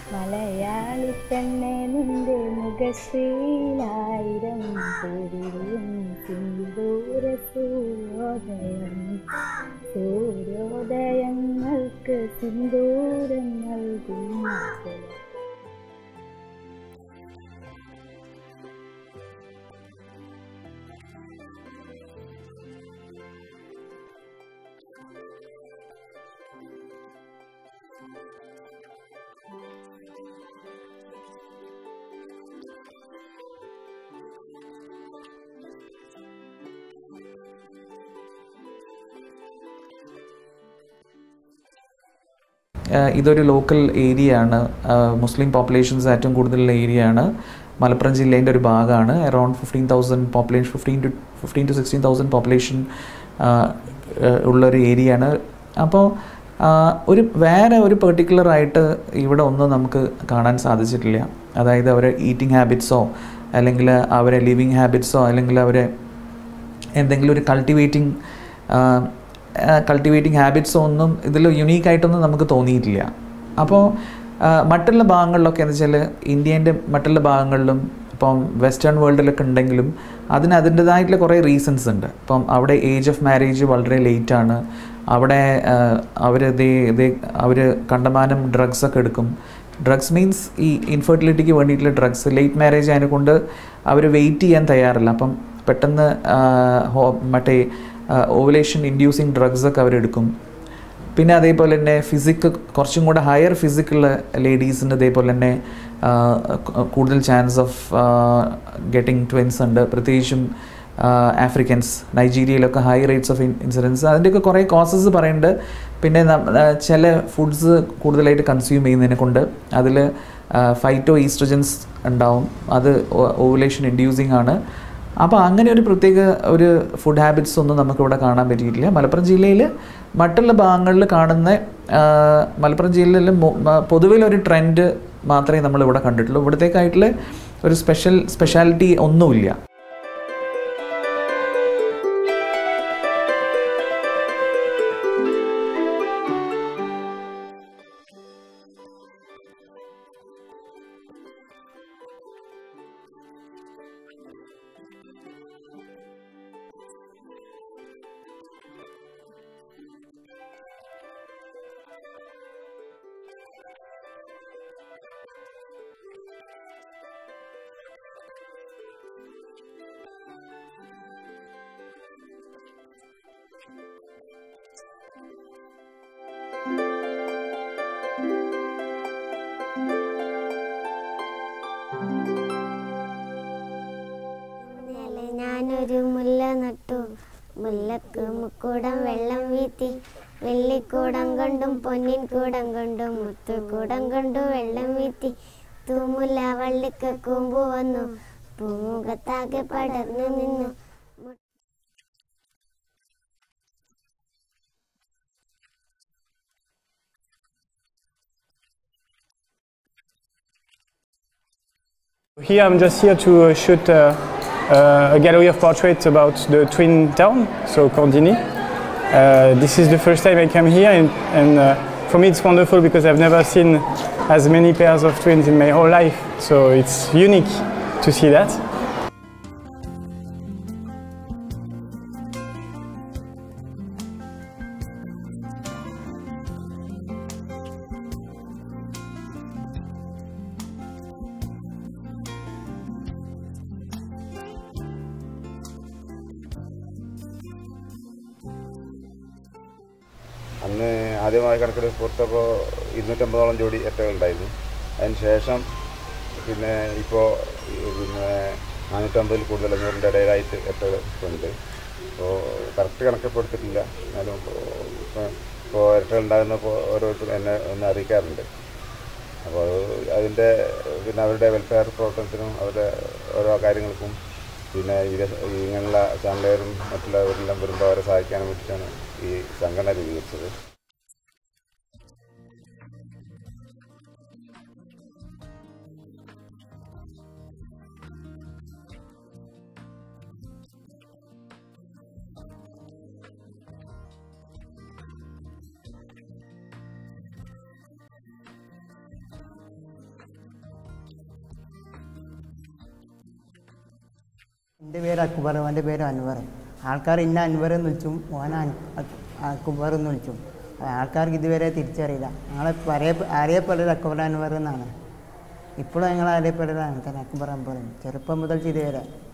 മലയാളി പെണ്ണെ നിന്റെ മുഖശ്രീലായിരം പൂരിയും സിന്ദൂര സൂര്യോദയം സൂര്യോദയങ്ങൾക്ക് സിന്ദൂരം നൽകുന്ന ആഹ് ഇതൊരു ലോക്കൽ ഏരിയ ആണ് ആഹ് മുസ്ലിം പോപ്പുലേഷൻസ് ഏറ്റവും കൂടുതലുള്ള ഏരിയ ആണ് മലപ്പുറം ജില്ലേൻ്റെ ഒരു ഭാഗമാണ് around fifteen thousand population fifteen to fifteen to sixteen thousand population ഉള്ളൊരു ഏരിയ ആണ് അപ്പോൾ ഒരു വേറെ ഒരു പെർട്ടിക്കുലർ ആയിട്ട് ഇവിടെ ഒന്നും നമുക്ക് കാണാൻ സാധിച്ചിട്ടില്ല അതായത് അവരെ ഈറ്റിംഗ് ഹാബിറ്റ്സോ അല്ലെങ്കിൽ അവരെ ലിവിങ് ഹാബിറ്റ്സോ അല്ലെങ്കിൽ അവരെ എന്തെങ്കിലും ഒരു കൾട്ടിവേറ്റിംഗ് കൾട്ടിവേറ്റിംഗ് ഹാബിറ്റ്സോ ഒന്നും ഇതിൽ യുണീക്ക് ആയിട്ടൊന്നും നമുക്ക് തോന്നിയിട്ടില്ല അപ്പോൾ മറ്റുള്ള ഭാഗങ്ങളിലൊക്കെ എന്ന് വെച്ചാൽ ഇന്ത്യേൻ്റെ മറ്റുള്ള ഭാഗങ്ങളിലും ഇപ്പം വെസ്റ്റേൺ വേൾഡിലൊക്കെ ഉണ്ടെങ്കിലും അതിന് അതിൻ്റെതായിട്ടുള്ള കുറേ റീസൺസ് ഉണ്ട് ഇപ്പം അവിടെ ഏജ് ഓഫ് മാരേജ് വളരെ ലേറ്റ് ആണ് അവിടെ അവർ അവർ കണ്ടമാനം ഡ്രഗ്സ് ഒക്കെ എടുക്കും ഡ്രഗ്സ് മീൻസ് ഈ ഇൻഫെർട്ടിലിറ്റിക്ക് വേണ്ടിയിട്ടുള്ള ഡ്രഗ്സ് ലേറ്റ് മാരേജ് അതിനെക്കൊണ്ട് അവർ വെയിറ്റ് ചെയ്യാൻ തയ്യാറില്ല അപ്പം പെട്ടെന്ന് ആ, ഹോ- മറ്റേ ഓവുലേഷൻ ഇൻഡ്യൂസിങ് ഡ്രഗ്സ് ഒക്കെ അവരെടുക്കും പിന്നെ അതേപോലെ തന്നെ ഫിസിക്ക് കുറച്ചും കൂടെ ഹയർ ഫിസിക്കുള്ള ലേഡീസിന് ഇതേപോലെ തന്നെ ആ, ക- കൂടുതൽ ചാൻസ് ഓഫ് ഗെറ്റിംഗ് ട്വിൻസ് ഉണ്ട് പ്രത്യേകിച്ചും ആഫ്രിക്കൻസ് നൈജീരിയയിലൊക്കെ ഹൈ റേറ്റ്സ് ഓഫ് ഇൻസിഡൻസ് അതിൻ്റെയൊക്കെ കുറേ കോസസ് പറയുന്നുണ്ട് പിന്നെ നം- ആ, ചില ഫുഡ്സ് കൂടുതലായിട്ട് കൺസ്യൂം ചെയ്യുന്നതിനെ കൊണ്ട് അതിൽ ഫൈറ്റോ ഈസ്ട്രജൻസ് ഉണ്ടാവും അത് ഓവുലേഷൻ ഇൻഡ്യൂസിങ് ആണ് അപ്പോൾ അങ്ങനെ ഒരു പ്രത്യേക ഒരു ഫുഡ് ഹാബിറ്റ്സ് ഒന്നും നമുക്കിവിടെ കാണാൻ പറ്റിയിട്ടില്ല മലപ്പുറം ജില്ലയിൽ മറ്റുള്ള ഭാഗങ്ങളിൽ കാണുന്ന ആ, മലപ്പുറം ജില്ലയിൽ പൊതുവിലൊരു ട്രെൻഡ് മാത്രമേ നമ്മളിവിടെ കണ്ടിട്ടുള്ളൂ ഇവിടത്തേക്കായിട്ടുള്ള ഒരു സ്പെഷ്യൽ സ്പെഷ്യാലിറ്റി ഒന്നുമില്ല ഇന്നലെ ഞാനൊരു മുല്ല നട്ടു മുല്ലക്ക് മുക്കൂടം വെള്ളം വീത്തി വെള്ളിക്കൂടം കൊണ്ടും പൊന്നിൻ കൂടം കൊണ്ടും മുത്തുകൂടം കൊണ്ടു വെള്ളം വീത്തി തൂമുല്ല വള്ളിക്ക് കൂമ്പു വന്നു പൂമുഖത്താകെ പടർന്നു നിന്നു Here I'm just here to uh, shoot uh, uh, a gallery of portraits about the twin town, so Cordini. Uh, this is the first time I come here and, and uh, for me it's wonderful because I've never seen as many pairs of twins in my whole life, so it's unique to see that. അന്ന് ആദ്യമായി കണക്കെടുപ്പ് പുറത്തപ്പോൾ ഇരുന്നൂറ്റമ്പതോളം ജോഡി എറ്റകൾ ഉണ്ടായിരുന്നു അതിന് ശേഷം പിന്നെ ഇപ്പോൾ പിന്നെ നാനൂറ്റമ്പതിൽ കൂടുതൽ അഞ്ഞൂറിൻ്റെ ഇടയിലായിട്ട് എറ്റകൾ ഉണ്ട് അപ്പോൾ കറക്റ്റ് കണക്കിപ്പോൾ എടുത്തിട്ടില്ല എന്നാലും ഇപ്പോൾ ഇപ്പോൾ ഇരട്ടകൾ ഉണ്ടാകുന്നപ്പോൾ ഓരോരുത്തരും എന്നെ എന്നെ അറിയിക്കാറുണ്ട് അപ്പോൾ അത് അതിൻ്റെ പിന്നെ അവരുടെ വെൽഫെയർ പ്രവർത്തനത്തിനും അവരുടെ ഓരോ കാര്യങ്ങൾക്കും പിന്നെ വിദേശ ഇങ്ങനെയുള്ള ചാനലുകാരും മറ്റുള്ളവരെല്ലാം വരുമ്പോൾ അവരെ സഹായിക്കാനും വേണ്ടിയിട്ടാണ് ഈ സംഘടന രൂപീകരിച്ചത് എൻ്റെ പേര് അക്ബർ അവൻ്റെ പേര് അൻവർ ആൾക്കാർ ഇന്ന അൻവർ എന്ന് വിളിച്ചും ഓന അൻ- അക്- അക്ബർ എന്ന് വിളിച്ചും ആൾക്കാർക്ക് ഇതുവരെ തിരിച്ചറിയില്ല ഞങ്ങളെ പറയ അറിയപ്പെടൽ അക്ബർ അൻവർ എന്നാണ് ഇപ്പോഴും ഞങ്ങൾ അറിയപ്പെടൽ അങ്ങനെ തന്നെ അക്ബർ അക്ബർ ചെറുപ്പം മുതൽ ഇതുവരെ